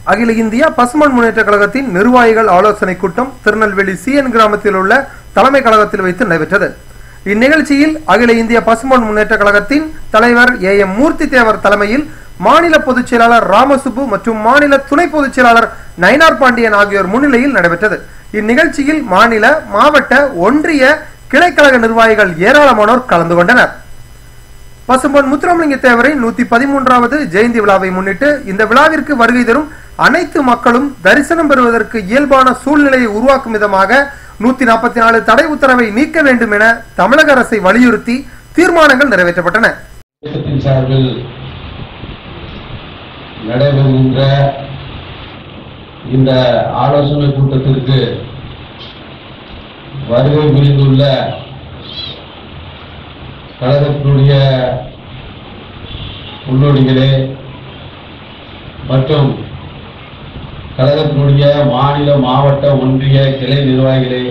அகில இந்திய பசுமன் முன்னேற்ற கழகத்தின் நிர்வாகிகள் ஆலோசனை கூட்டம் திருநெல்வேலி சிஎன் கிராமத்தில் உள்ள தலைமை கழகத்தில் வைத்து நடைபெற்றது இந்நிகழ்ச்சியில் அகில இந்திய பசுமன் முன்னேற்ற கழகத்தின் தலைவர் ஏ எம் மூர்த்தி தேவர் தலைமையில் மாநில பொதுச் செயலாளர் ராமசுப்பு மற்றும் மாநில துணை பொதுச் செயலாளர் நயினார் பாண்டியன் ஆகியோர் முன்னிலையில் நடைபெற்றது இந்நிகழ்ச்சியில் மாநில மாவட்ட ஒன்றிய கிளைக்கழக நிர்வாகிகள் ஏராளமானோர் கலந்து கொண்டனர் பசும்பொன் முத்துராமலிங்க தேவரின் நூத்தி பதிமூன்றாவது ஜெயந்தி விழாவை முன்னிட்டு இந்த விழாவிற்கு வருகை தரும் அனைத்து மக்களும் தரிசனம் பெறுவதற்கு இயல்பான சூழ்நிலையை உருவாக்கும் விதமாக நூத்தி நாற்பத்தி நாலு தடை உத்தரவை நீக்க வேண்டும் என தமிழக அரசை வலியுறுத்தி தீர்மானங்கள் நிறைவேற்றப்பட்டன இயக்கத்தின் சார்பில் நடைபெறுகின்ற இந்த ஆலோசனை கூட்டத்திற்கு வருகை புரிந்துள்ள கழகத்தினுடைய முன்னோடிகளே மற்றும் கழகத்தினுடைய மாநில மாவட்ட ஒன்றிய கிளை நிர்வாகிகளே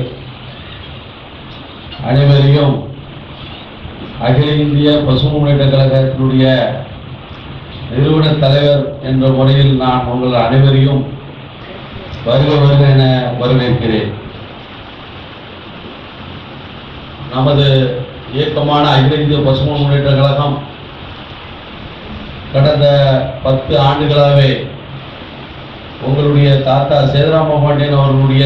அனைவரையும் அகில இந்திய பசுமை முன்னேற்ற கழகத்தினுடைய நிறுவன தலைவர் என்ற முறையில் நான் உங்கள் அனைவரையும் வருக வருக என வரவேற்கிறேன் நமது இயக்கமான அகில இந்திய பசுமை முன்னேற்ற கழகம் கடந்த பத்து ஆண்டுகளாகவே உங்களுடைய தாத்தா சேதுராம பாண்டியன் அவர்களுடைய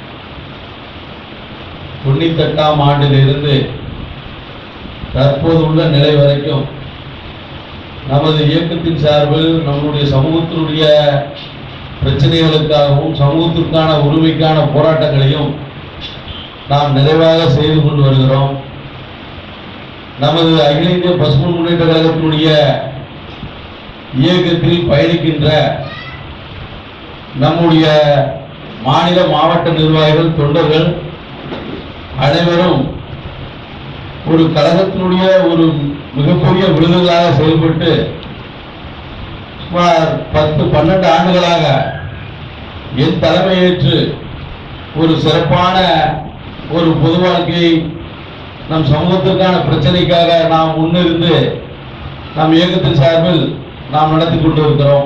தொண்ணூத்தெட்டாம் ஆண்டிலிருந்து தற்போது உள்ள நிலை வரைக்கும் நமது இயக்கத்தின் சார்பில் நம்முடைய சமூகத்தினுடைய பிரச்சனைகளுக்காகவும் சமூகத்திற்கான உரிமைக்கான போராட்டங்களையும் நாம் நிறைவாக செய்து கொண்டு வருகிறோம் நமது அகில இந்திய பசுமை முன்னேற்ற கழகத்தினுடைய இயக்கத்தில் பயணிக்கின்ற நம்முடைய மாநில மாவட்ட நிர்வாகிகள் தொண்டர்கள் அனைவரும் ஒரு கழகத்தினுடைய ஒரு மிகப்பெரிய விருதுகளாக செயல்பட்டு சுமார் பத்து பன்னெண்டு ஆண்டுகளாக என் தலைமையேற்று ஒரு சிறப்பான ஒரு பொது வாழ்க்கையை நம் சமூகத்திற்கான பிரச்சனைக்காக நாம் முன்னிருந்து நம் இயக்கத்தின் சார்பில் நாம் நடத்தி கொண்டு இருக்கிறோம்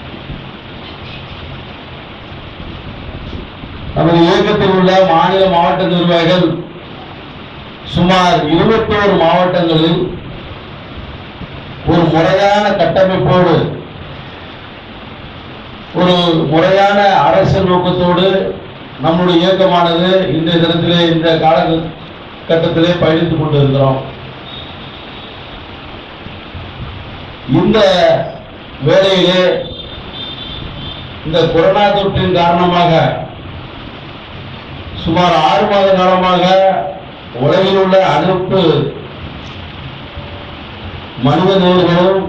நமது இயக்கத்தில் உள்ள மாநில மாவட்ட நிர்வாகிகள் சுமார் இருபத்தோரு மாவட்டங்களில் ஒரு முறையான கட்டமைப்போடு ஒரு முறையான அரசு நோக்கத்தோடு நம்முடைய இயக்கமானது இந்த தினத்திலே இந்த காலகட்டத்திலே பயணித்துக் கொண்டிருக்கிறோம் இந்த வேளையிலே இந்த கொரோனா தொற்றின் காரணமாக சுமார் ஆறு மாத காலமாக உலகில் உள்ள அனைத்து மனித நேர்களும்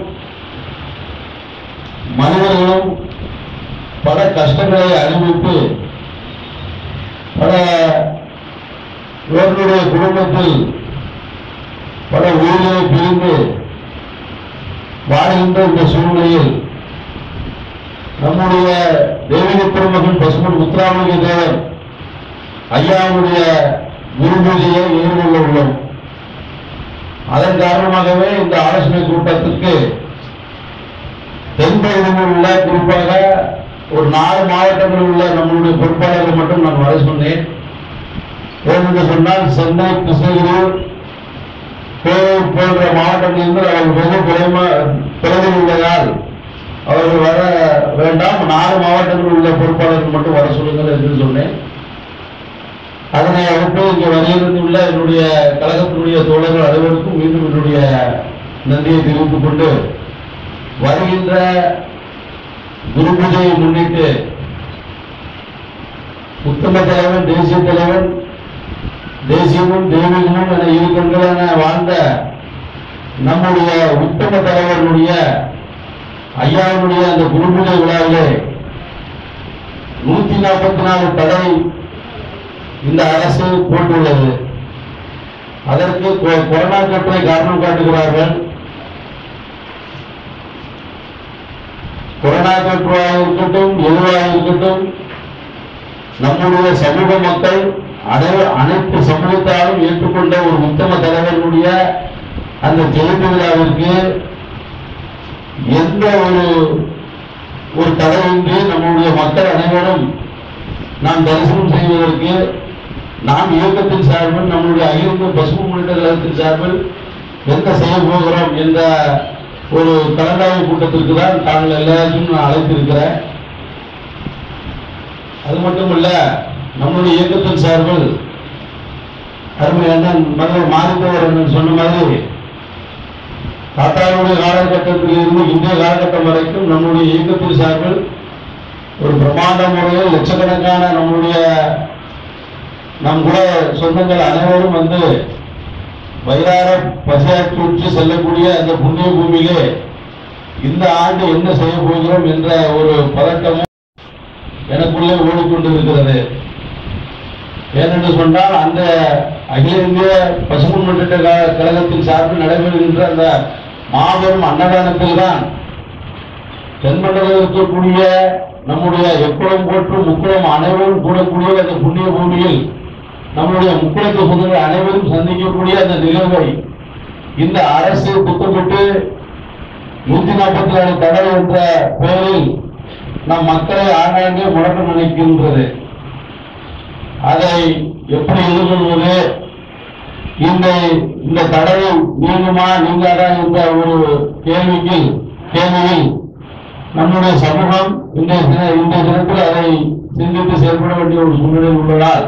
மனிதர்களும் பல கஷ்டங்களை அனுபவித்து பல இவர்களுடைய குடும்பத்தில் பல உயிர்களை பிரிந்து வாழ்கின்ற இந்த சூழ்நிலையில் நம்முடைய தெய்வீக பெருமகன் பசுமன் முத்துராமலிங்க தேவர் ஐயாவுடைய குரு பூஜையை எதிர்கொள்ள உள்ளோம் அதன் காரணமாகவே இந்த ஆலோசனை கூட்டத்திற்கு தென்பகுதியில் உள்ள குறிப்பாக ஒரு நாலு மாவட்டங்களில் உள்ள நம்மளுடைய பொறுப்பாளர்கள் மட்டும் நான் வர சொன்னேன் ஏனென்று சொன்னால் சென்னை கிருஷ்ணகிரி கோவை போன்ற மாவட்டங்களிலிருந்து அவர்கள் வெகு குறைமா தொலைவில் உள்ளதால் அவர்கள் வர வேண்டாம் நாலு மாவட்டங்களில் உள்ள பொறுப்பாளர்கள் மட்டும் வர சொல்லுங்கள் என்று சொன்னேன் அதனை அடுத்து இங்கே வரையிலிருந்துள்ள என்னுடைய கழகத்தினுடைய தோழர்கள் அனைவருக்கும் மீண்டும் என்னுடைய நன்றியை தெரிவித்துக் கொண்டு வருகின்ற குரு பூஜையை முன்னிட்டு உத்தம தலைவன் தேசிய தலைவன் தேசியமும் தெய்வீகமும் என இரு கண்களென வாழ்ந்த நம்முடைய உத்தம தலைவர்களுடைய ஐயாவுடைய அந்த குரு பூஜை விழாவிலே நூத்தி நாற்பத்தி நாலு தடை இந்த அரசு போட்டுள்ளது அதற்கு கொ- கொரோனா தொற்றை காரணம் காட்டுகிறார்கள் கொரோனா தொற்றாக இருக்கட்டும் எதுவாக இருக்கட்டும் நம்முடைய சமூக மக்கள் அனை- அனைத்து சமூகத்தாலும் ஏற்றுக்கொண்ட ஒரு உத்தம தலைவர்களுடைய அந்த ஜெயந்தி விழாவிற்கு எந்த ஒரு ஒரு தடையின்றி நம்முடைய மக்கள் அனைவரும் நாம் தரிசனம் செய்வதற்கு நாம் இயக்கத்தின் சார்பில் நம்முடைய அகில இந்திய பசுமை முன்னேற்ற கழகத்தின் சார்பில் என்ன செய்ய போகிறோம் என்ற ஒரு கலந்தாய்வு கூட்டத்திற்கு தான் தாங்கள் எல்லாரையும் நான் அழைத்திருக்கிறேன் அது மட்டுமல்ல நம்முடைய இயக்கத்தின் சார்பில் அருமை அண்ணன் மன்னர் மாறித்தவர் அண்ணன் சொன்ன மாதிரி தாத்தாவுடைய காலகட்டத்தில் இருந்து இன்றைய காலகட்டம் வரைக்கும் நம்முடைய இயக்கத்தின் சார்பில் ஒரு பிரம்மாண்ட முறையில் லட்சக்கணக்கான நம்முடைய நம் கூட சொந்தங்கள் அனைவரும் வந்து வயிறார பசியாற்றி செல்லக்கூடிய அந்த புண்ணிய பூமியிலே இந்த ஆண்டு என்ன செய்ய போகிறோம் என்ற ஒரு பதட்டமும் எனக்குள்ளே ஓடிக்கொண்டிருக்கிறது ஏனென்று சொன்னால் அந்த அகில இந்திய பசுமை முன்னேற்ற கழக- கழகத்தின் சார்பில் நடைபெறுகின்ற அந்த மாபெரும் அன்னதானத்தில் தான் தென்மண்டலம் இருக்கக்கூடிய நம்முடைய எக்குளம் போற்று முக்குளம் அனைவரும் கூடக்கூடிய அந்த புண்ணிய பூமியில் நம்முடைய முக்குளத்து சொந்தங்கள் அனைவரும் சந்திக்கக்கூடிய அந்த நிகழ்வை இந்த அரசு திட்டமிட்டு நூத்தி நாற்பத்தி நாலு தடை என்ற பெயரில் நம் மக்களை ஆங்காங்கே முடக்க நினைக்கின்றது அதை எப்படி எதிர்கொள்வது இந்த இந்த தடை நீங்குமா நீங்காதா என்ற ஒரு கேள்விக்கு கேள்வியில் நம்முடைய சமூகம் இன்றைய தின இன்றைய தினத்தில் அதை சிந்தித்து செயல்பட வேண்டிய ஒரு சூழ்நிலை உள்ளதால்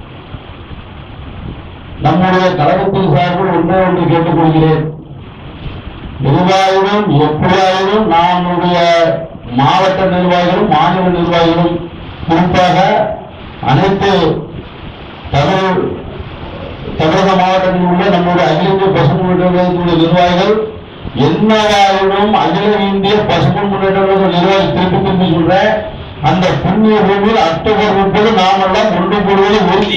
நம்முடைய கழகத்தின் சார்பில் ஒன்றே ஒன்று கேட்டுக்கொள்கிறேன் எதுவாயினும் எப்படியாயினும் நம்முடைய மாவட்ட நிர்வாகிகளும் மாநில நிர்வாகிகளும் குறிப்பாக அனைத்து தமிழ் தமிழக மாவட்டத்தில் உள்ள நம்முடைய அகில இந்திய பசுமை முன்னேற்ற கழகத்தினுடைய நிர்வாகிகள் என்னவாயினும் அகில இந்திய பசுமை முன்னேற்ற கழக நிர்வாகி திருப்பி திருப்பி சொல்றேன் அந்த புண்ணிய பூமியில் அக்டோபர் முப்பது நாமெல்லாம் ஒன்று கூடுவது உறுதி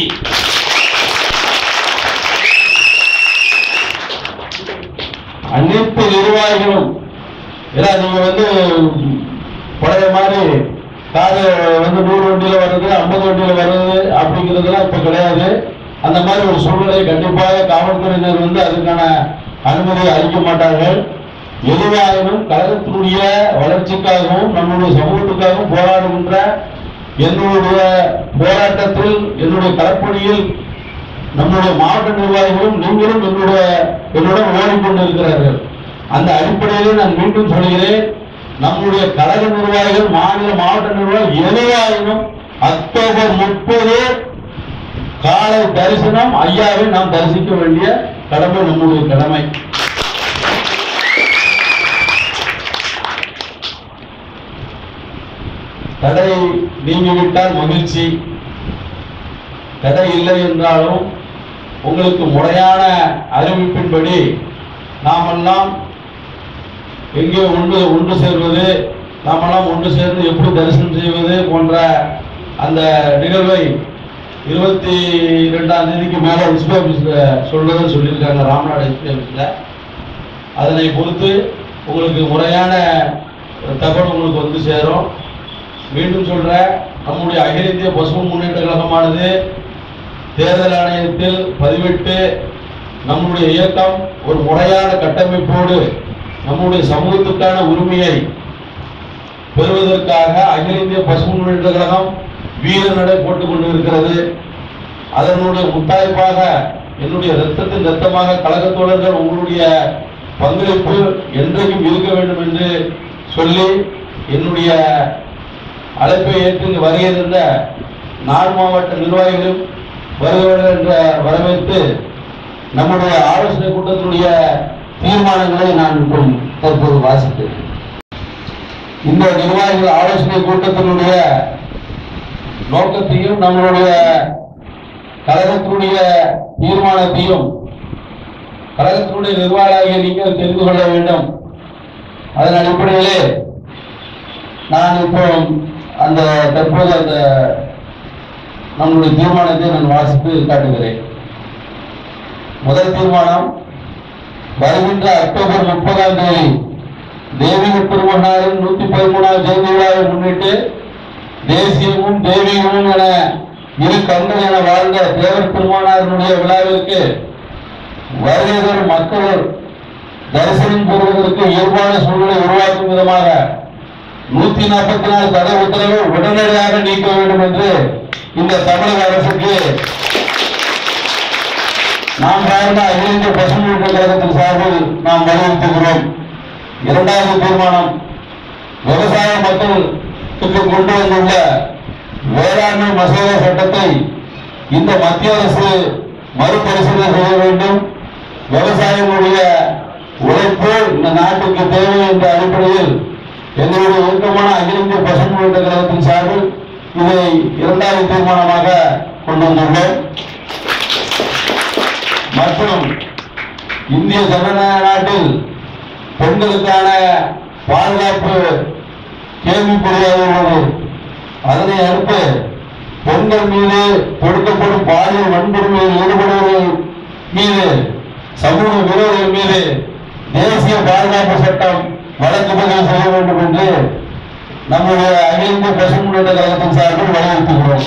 அனைத்து நிர்வாகிகளும் ஏன்னா நீங்க வந்து பழைய மாதிரி காரு வந்து நூறு வண்டியில வர்றது ஐம்பது வண்டியில வர்றது அப்படிங்கிறதுலாம் இப்ப கிடையாது அந்த மாதிரி ஒரு சூழ்நிலை கண்டிப்பாக காவல்துறையினர் வந்து அதுக்கான அனுமதியை அளிக்க மாட்டார்கள் எதுவாயினும் கழகத்தினுடைய வளர்ச்சிக்காகவும் நம்முடைய சமூகத்துக்காகவும் போராடுகின்ற என்னுடைய போராட்டத்தில் என்னுடைய களப்பணியில் நம்முடைய மாவட்ட நிர்வாகிகளும் நீங்களும் என்னுடைய என்னுடன் ஓடிக்கொண்டிருக்கிறார்கள் அந்த அடிப்படையிலே நான் மீண்டும் சொல்கிறேன் நம்முடைய கழக நிர்வாகிகள் மாநில மாவட்ட நிர்வாகிகள் எதுவாயினும் அக்டோபர் முப்பது காலை தரிசனம் ஐயாவை நாம் தரிசிக்க வேண்டிய கடமை நம்முடைய கடமை தடை நீங்கிவிட்டால் மகிழ்ச்சி தடை இல்லை என்றாலும் உங்களுக்கு முறையான அறிவிப்பின்படி நாமெல்லாம் எங்கே ஒன்று ஒன்று சேர்வது நாமெல்லாம் ஒன்று சேர்ந்து எப்படி தரிசனம் செய்வது போன்ற அந்த நிகழ்வை இருபத்தி ரெண்டாம் தேதிக்கு மேலே எஸ்பி ஆஃபீஸில் சொல்றதுன்னு சொல்லியிருக்காங்க ராமநாடு எஸ்பி ஆஃபீஸில் அதனை பொறுத்து உங்களுக்கு முறையான தகவல் உங்களுக்கு வந்து சேரும் மீண்டும் சொல்றேன் நம்முடைய அகில இந்திய பசுமை முன்னேற்ற கழகமானது தேர்தல் ஆணையத்தில் பதிவிட்டு நம்முடைய இயக்கம் ஒரு முறையான கட்டமைப்போடு நம்முடைய சமூகத்துக்கான உரிமையை பெறுவதற்காக அகில இந்திய பசுமை முன்னேற்ற கழகம் வீர நடை போட்டுக் கொண்டிருக்கிறது அதனுடைய முத்தாய்ப்பாக என்னுடைய ரத்தத்தின் ரத்தமாக கழகத் தோழர்கள் உங்களுடைய பங்களிப்பு என்றைக்கும் இருக்க வேண்டும் என்று சொல்லி என்னுடைய அழைப்பை ஏற்று இங்கு வருகை இருந்த நாடு மாவட்ட நிர்வாகிகளும் வருகிறவர்கள் என்ற வரவேற்று நம்முடைய ஆலோசனை கூட்டத்தினுடைய தீர்மானங்களை நான் இப்போ தற்போது வாசித்தேன் இந்த நிர்வாகிகள் ஆலோசனை கூட்டத்தினுடைய நோக்கத்தையும் நம்மளுடைய கழகத்தினுடைய தீர்மானத்தையும் கழகத்தினுடைய நிர்வாகியாக நீங்கள் தெரிந்து கொள்ள வேண்டும் அதன் அடிப்படையிலே நான் இப்போ அந்த தற்போது அந்த நம்முடைய தீர்மானத்தை நான் வாசித்து காட்டுகிறேன் முதல் தீர்மானம் வருகின்ற அக்டோபர் முப்பதாம் தேதி தேவிக திருமணாரின் நூத்தி பதிமூணாம் ஜெயந்தி விழாவை முன்னிட்டு தேசியமும் தெய்வீகமும் என இரு கண்கள் என வாழ்ந்த தேவர் பெருமானாரினுடைய விழாவிற்கு வருகை தரும் மக்கள் தரிசனம் பெறுவதற்கு இயல்பான சூழ்நிலை உருவாக்கும் விதமாக நூத்தி நாற்பத்தி நாலு தடை உத்தரவை உடனடியாக நீக்க வேண்டும் என்று இந்த தமிழக அரசுக்கு நாம் சார்ந்த அகில இந்திய பசுமையிட்ட கழகத்தின் சார்பில் நாம் வலியுறுத்துகிறோம் இரண்டாவது தீர்மானம் விவசாய மக்களுக்கு கொண்டு வந்துள்ள வேளாண்மை மசோதா சட்டத்தை இந்த மத்திய அரசு மறுபரிசீலனை செய்ய வேண்டும் விவசாயிகளுடைய உழைப்பு இந்த நாட்டுக்கு தேவை என்ற அடிப்படையில் எங்களுடைய இறுக்கமான அகில இந்திய பசுமை முன்னேற்ற கழகத்தின் சார்பில் இதை இரண்டாவது தீர்மானமாக கொண்டு வந்துள்ளோம் மற்றும் இந்திய ஜனநாயக நாட்டில் பெண்களுக்கான பாதுகாப்பு கேள்விக்குறியாக உள்ளது அதனை அடுத்து பெண்கள் மீது கொடுக்கப்படும் பாலியல் வன்கொடுமையில் ஈடுபடுவர்கள் மீது சமூக விரோதிகள் மீது தேசிய பாதுகாப்பு சட்டம் வழக்கு பதிவு செய்ய வேண்டும் என்று நம்முடைய அகில இந்திய பசு முன்னேற்ற கழகத்தின் சார்பில் வலியுறுத்துகிறோம்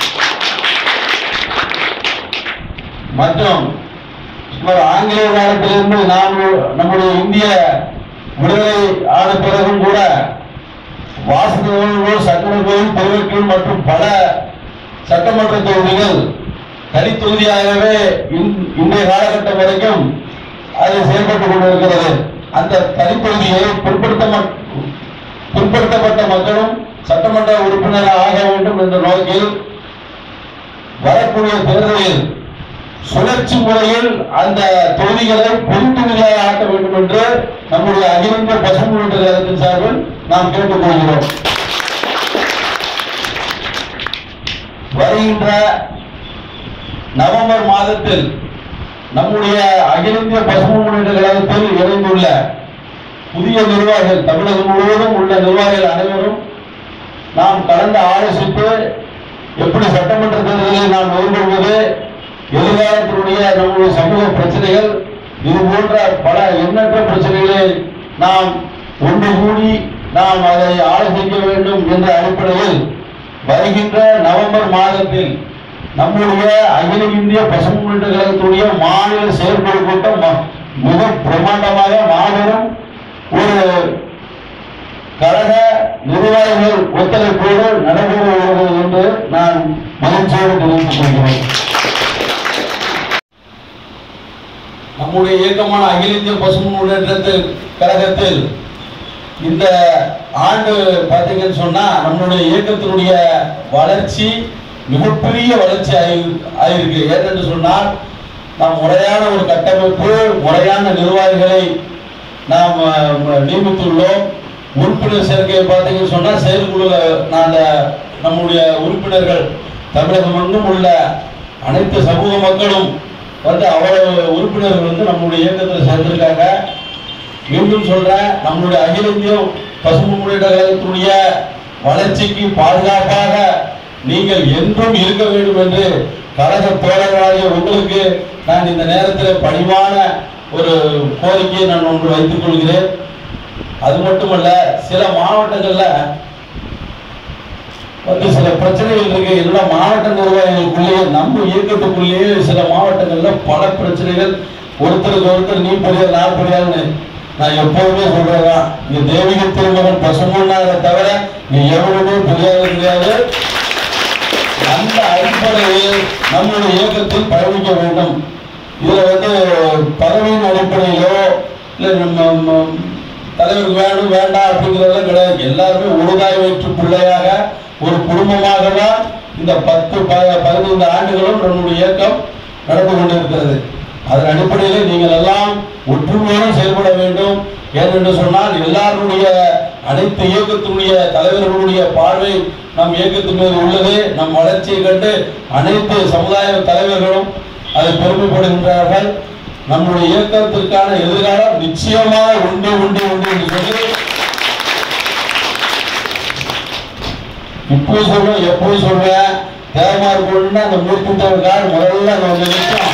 மற்றும் சுமார் ஆங்கிலேய காலத்திலிருந்து நாம் நம்முடைய இந்திய விடுதலை ஆன பிறகும் கூட வாசகர்கள் சட்டமன்றம் பொதுவெட்கள் மற்றும் பல சட்டமன்ற தொகுதிகள் தனித்தொகுதியாகவே இன்- இன்றைய காலகட்டம் வரைக்கும் அது செயல்பட்டுக் கொண்டிருக்கிறது அந்த தனித்தொகுதியை பிற்படுத்த மக்- பிற்படுத்தப்பட்ட மக்களும் சட்டமன்ற உறுப்பினராக ஆக வேண்டும் என்ற நோக்கில் வரக்கூடிய தேர்தலில் சுழற்சி முறையில் அந்த தொகுதிகளை பொதுத்தொகுதியாக ஆக்க வேண்டும் என்று நம்முடைய அகில இந்திய பசுமை முன்னேற்ற கழகத்தின் சார்பில் நாம் கேட்டுக்கொள்கிறோம் வருகின்ற நவம்பர் மாதத்தில் நம்முடைய அகில இந்திய பசுமை முன்னேற்ற கழகத்தில் இணைந்துள்ள புதிய நிர்வாகிகள் தமிழகம் முழுவதும் உள்ள நிர்வாகிகள் அனைவரும் நாம் கலந்து ஆலோசித்து எப்படி சட்டமன்ற தேர்தலில் நாம் எதிர்கொள்வது எதிர்காலத்தினுடைய நம்முடைய சமூக பிரச்சனைகள் இது போன்ற பல எண்ணற்ற பிரச்சனைகளை நாம் ஒன்று கூடி நாம் அதை ஆலோசிக்க வேண்டும் என்ற அடிப்படையில் வருகின்ற நவம்பர் மாதத்தில் நம்முடைய அகில இந்திய பசுமை முன்னேற்ற கழகத்துடைய மாநில செயற்குழு கூட்டம் ம- மிக பிரம்மாண்டமாக மாபெரும் ஒரு கழக நிர்வாகிகள் ஒத்துழைப்போடு நடைபெறுகிறது என்று நான் மகிழ்ச்சியோடு தெரிவித்துக் கொள்கிறேன் நம்முடைய இயக்கமான அகில இந்திய பசுமை முன்னேற்றத்தில் கழகத்தில் இந்த ஆண்டு பார்த்தீங்கன்னு சொன்னா நம்முடைய இயக்கத்தினுடைய வளர்ச்சி மிகப்பெரிய வளர்ச்சி ஆகி- ஆயிருக்கு ஏனென்று சொன்னால் நாம் முறையான ஒரு கட்டமைப்பு முறையான நிர்வாகிகளை நாம் அஹ், நியமித்துள்ளோம் உறுப்பினர் சேர்க்கையை பார்த்தீங்கன்னு சொன்னா செயற்குழுல நான் நம்முடைய உறுப்பினர்கள் தமிழகம் எங்கும் உள்ள அனைத்து சமூக மக்களும் வந்து அவ்வளவு உறுப்பினர்கள் வந்து நம்முடைய இயக்கத்தில் சேர்ந்திருக்காங்க மீண்டும் சொல்றேன் நம்முடைய அகில இந்திய பசுமை முன்னேற்ற கழகத்தினுடைய வளர்ச்சிக்கு பாதுகாப்பாக நீங்கள் என்றும் இருக்க வேண்டும் என்று கழக தோழர்களாகிய உங்களுக்கு நான் இந்த நேரத்தில் பணிவான ஒரு கோரிக்கையை நான் ஒன்று வைத்துக் கொள்கிறேன் அது மட்டுமல்ல சில மாவட்டங்கள்ல வந்து சில பிரச்சனைகள் இருக்கு எல்லா மாவட்ட நிர்வாகிகளுக்குள்ளேயே நம்ம இயக்கத்துக்குள்ளேயே சில மாவட்டங்கள்ல பல பிரச்சனைகள் ஒருத்தருக்கு ஒருத்தர் நீ பெரியார் நான் பெரியார்னு நான் எப்போதுமே சொல்றேன் இங்க தேவிக திருமகன் பசுமன்னாரை தவிர நீ எவருமே பெரியார் கிடையாது அந்த அடிப்படையில் நம்முடைய இயக்கத்தில் பயணிக்க வேண்டும் இதுல வந்து பதவியின் அடிப்படையிலோ இல்ல நம்ம நம்ம தலைவருக்கு வேணும் வேண்டாம் அப்படிங்கிறதெல்லாம் கிடையாது எல்லாருமே உருதாய் வயிற்று பிள்ளையாக ஒரு குடும்பமாக தான் இந்த பத்து ப- பதினைந்து ஆண்டுகளும் நம்முடைய இயக்கம் நடந்து கொண்டிருக்கிறது அதன் அடிப்படையில் நீங்கள் எல்லாம் ஒற்றுமையோடு செயல்பட வேண்டும் ஏனென்று சொன்னால் எல்லாருடைய அனைத்து இயக்கத்தினுடைய தலைவர்களுடைய பார்வை நம் இயக்கத்தின் மீது உள்ளது நம் வளர்ச்சியை கண்டு அனைத்து சமுதாய தலைவர்களும் அதை பெருமைப்படுகின்றார்கள் நம்முடைய இயக்கத்திற்கான எதிர்காலம் நிச்சயமாக உண்டு உண்டு உண்டு என்று சொல்லி இப்போ சொல்லுவேன் எப்போ சொல்வேன் தேவமார் போனா அந்த மூர்த்தி தேவக்கார் முதல்ல நம்ம நினைச்சோம்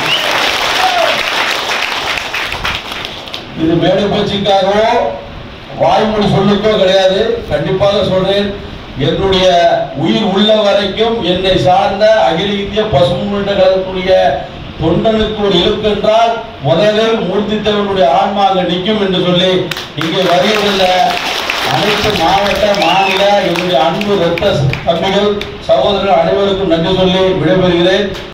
இது மேடை பேச்சுக்காகவோ வாய்மொழி சொல்லுக்கோ கிடையாது கண்டிப்பாக சொல்றேன் என்னுடைய உயிர் உள்ள வரைக்கும் என்னை சார்ந்த அகில இந்திய பசுமை முன்னேற்ற கழகத்துடைய தொண்டனுக்கு ஒரு இழுக்கு என்றால் முதலில் மூர்த்தி தேவனுடைய ஆன்மா அங்க நிற்கும் என்று சொல்லி இங்கே வருகின்ற அனைத்து மாவட்ட மாநில என்னுடைய அன்பு ரத்த தம்பிகள் சகோதரர்கள் அனைவருக்கும் நன்றி சொல்லி விடைபெறுகிறேன்